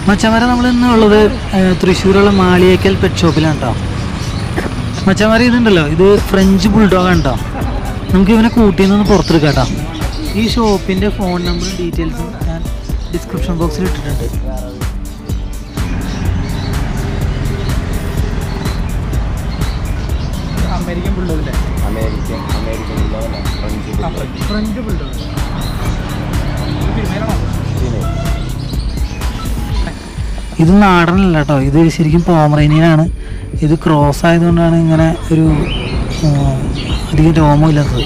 മച്ചമാരെ നമ്മൾ ഇന്ന് ഉള്ളത് ഏഹ്, തൃശ്ശൂരുള്ള മാളിയേക്കൽ പെറ്റ് ഷോപ്പിലാണ് കേട്ടോ മച്ചമാരെ ഇതുണ്ടല്ലോ ഇത് ഫ്രഞ്ച് ബുൾഡോഗ് ആണ് കേട്ടോ നമുക്ക് ഇവനെ കൂട്ടിയിൽ നിന്ന് പുറത്തെടുക്കാം കേട്ടോ ഈ ഷോപ്പിൻ്റെ ഫോൺ നമ്പറും ഡീറ്റെയിൽസും ഞാൻ ഡിസ്ക്രിപ്ഷൻ ബോക്സിൽ ഇട്ടിട്ടുണ്ട് അമേരിക്കൻ ബുള്ളതില്ലേ അമേരിക്കൻ അമേരിക്കൻ ഉള്ളതല്ല ഫ്രഞ്ച് ഫ്രഞ്ച് ബുള്ളത് ഫീമെയിലാണോ ഇത് നാടനല്ല കേട്ടോ ഇത് ശരിക്കും പോമറേനിയനാണ് ഇത് ക്രോസ് ആയതുകൊണ്ടാണ് ഇങ്ങനെ ഒരു ആ, അധികം രോമമില്ലാത്തത്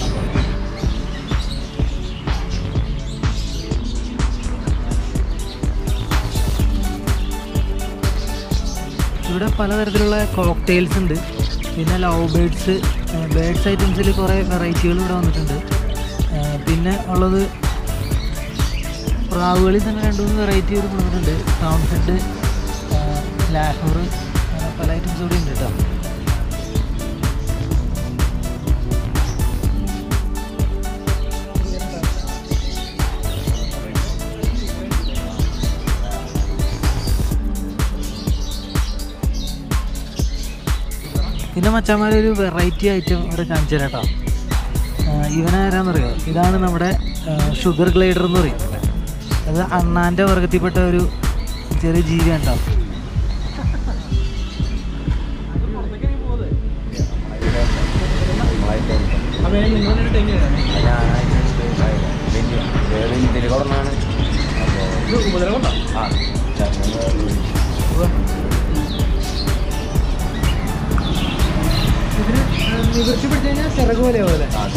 ഇവിടെ പലതരത്തിലുള്ള കോക്ടെയിൽസ് ഉണ്ട് പിന്നെ ലവ് ബേഡ്സ് ബേഡ്സ് ഐറ്റംസിൽ കുറേ വെറൈറ്റികൾ ഇവിടെ വന്നിട്ടുണ്ട് ആ, പിന്നെ ഉള്ളത് പ്രാവുകളിൽ തന്നെ രണ്ട് മൂന്ന് വെറൈറ്റി ഒരു കൊണ്ടുവന്നിട്ടുണ്ട് ടൗൺ ഹെഡ് ലാഹോർ പല ഐറ്റംസ് കൂടി ഉണ്ട് കേട്ടോ പിന്നെ മച്ചന്മാരെ ഒരു വെറൈറ്റി ഐറ്റം ഇവിടെ കാണിച്ചു തരാം കേട്ടോ ഇവനാരാന്നറിയോ ഇതാണ് നമ്മുടെ ഷുഗർ ഗ്ലൈഡർ എന്ന് പറയും അത് അണ്ണാൻ്റെ വർഗത്തിൽപ്പെട്ട ഒരു ചെറിയ ജീവിയാണ് കേട്ടോ അപ്പോൾ നിങ്ങളൊരു ടൈം ഇതിൽ കൊടുന്നാണ് അപ്പോൾ ഇത് ഉപദ്രവം ഉണ്ടോ ആ ഞങ്ങൾ ഇതിന് നിവർത്തി പിടിച്ചു കഴിഞ്ഞാൽ ചിറക് പോലെ പോലെ അത്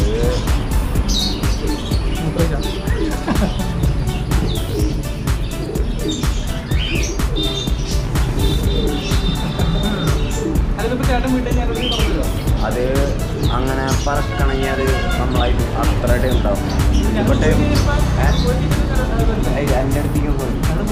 അതിലിപ്പോൾ ചേട്ടൻ വീട്ടിൽ ഞാൻ പറഞ്ഞല്ലോ അത് അങ്ങനെ പറക്കണമെങ്കിൽ അത് നമ്മളായിട്ട് അത്ര ടൈം ഉണ്ടാവും ഇപ്പൊ ടൈം എൻ്റെ അടുത്തേക്ക് പോയി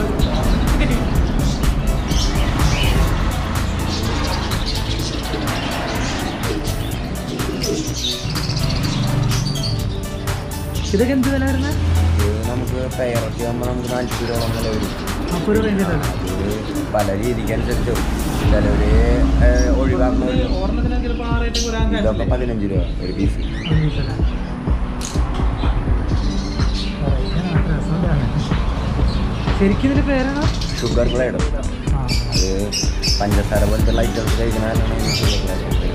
ഇതൊക്കെ എന്ത് വില വരുന്നത് ഇത് നമുക്ക് പെയറൊക്കെ ആകുമ്പോൾ നമുക്ക് നാൽപ്പത് രൂപ വില വരും അപ്പോൾ ഒരു റേഞ്ച് അത് പല രീതിക്കനുസരിച്ച് ചിലവര് ഒഴിവാക്കുന്നവർ ഓർമ്മത്തിന് ചിലപ്പോൾ ആ റേറ്റ് വരാൻ ഇതൊക്കെ പതിനഞ്ച് രൂപ ഒരു പീസ് ശരിക്കും ഇതിന്റെ പേരാണ് ഷുഗർ ഗ്ലൈഡർ അത് പഞ്ചസാര പോലത്തെ ഐറ്റംസ് കഴിക്കണതാണ് ഷുഗർ ഗ്ലൈഡർ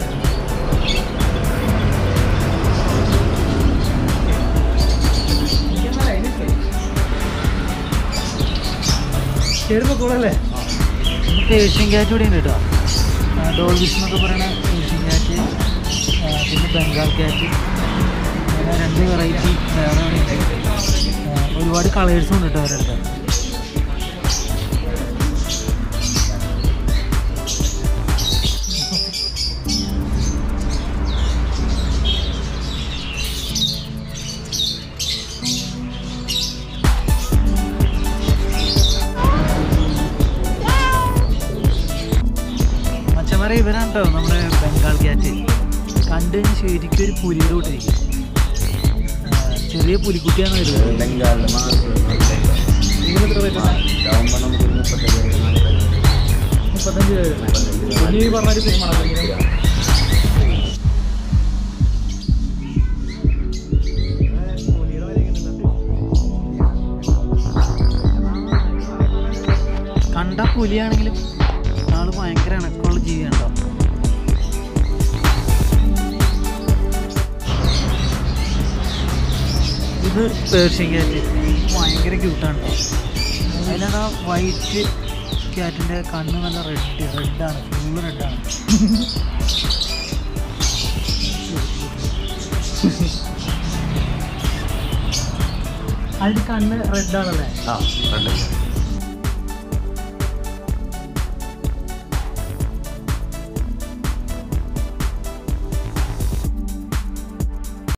ചേരുമ്പോൾ കൂടല്ലേ ഏഷ്യൻ ക്യാറ്റ് ഇവിടെ ഉണ്ട് കേട്ടോ ഡോൾ വിഷ് എന്നൊക്കെ പറയുന്ന ഏഷ്യൻ ക്യാറ്റ് പിന്നെ ബംഗാൾ ക്യാറ്റ് അങ്ങനെ രണ്ട് വെറൈറ്റി വേറെ ഉണ്ട് ആ, ഒരുപാട് കളേഴ്സും ഉണ്ട് കേട്ടോ അവരുടെ അടുത്ത് മച്ചന്മാരെ ഇവനാണ് കേട്ടോ നമ്മുടെ ബംഗാൾ ക്യാറ്റ് കണ്ടു കഴിഞ്ഞാൽ ശരിക്കും ഒരു പുലിയുടെ കൂട്ടിരിക്കും ആ, ചെറിയ പുലിക്കുട്ടിയാണ് വരുന്നത് ബംഗാളിൽ ഇതിനെത്ര റേറ്റ് ഇതാകുമ്പോൾ നമുക്കൊരു മുപ്പത്തേഴ് നാൽപ്പത് മുപ്പത്തഞ്ച് രൂപ കുഞ്ഞി പറഞ്ഞൊരു സെയിമാണ് കണ്ട പുലിയാണെങ്കിലും ആള് ഭയങ്കര ഇണക്കമുള്ള ജീവിയാണ് കേട്ടോ ഇത് പേർഷ്യൻ ക്യാറ്റ് ഭയങ്കര ക്യൂട്ടാണ് കേട്ടോ അതിലാ വൈറ്റ് ക്യാറ്റിൻ്റെ കണ്ണ് നല്ല റെഡ് റെഡാണ് ഫുള്ള് റെഡാണ് അതിൻ്റെ കണ്ണ് റെഡാണല്ലേ ആ ഉണ്ട്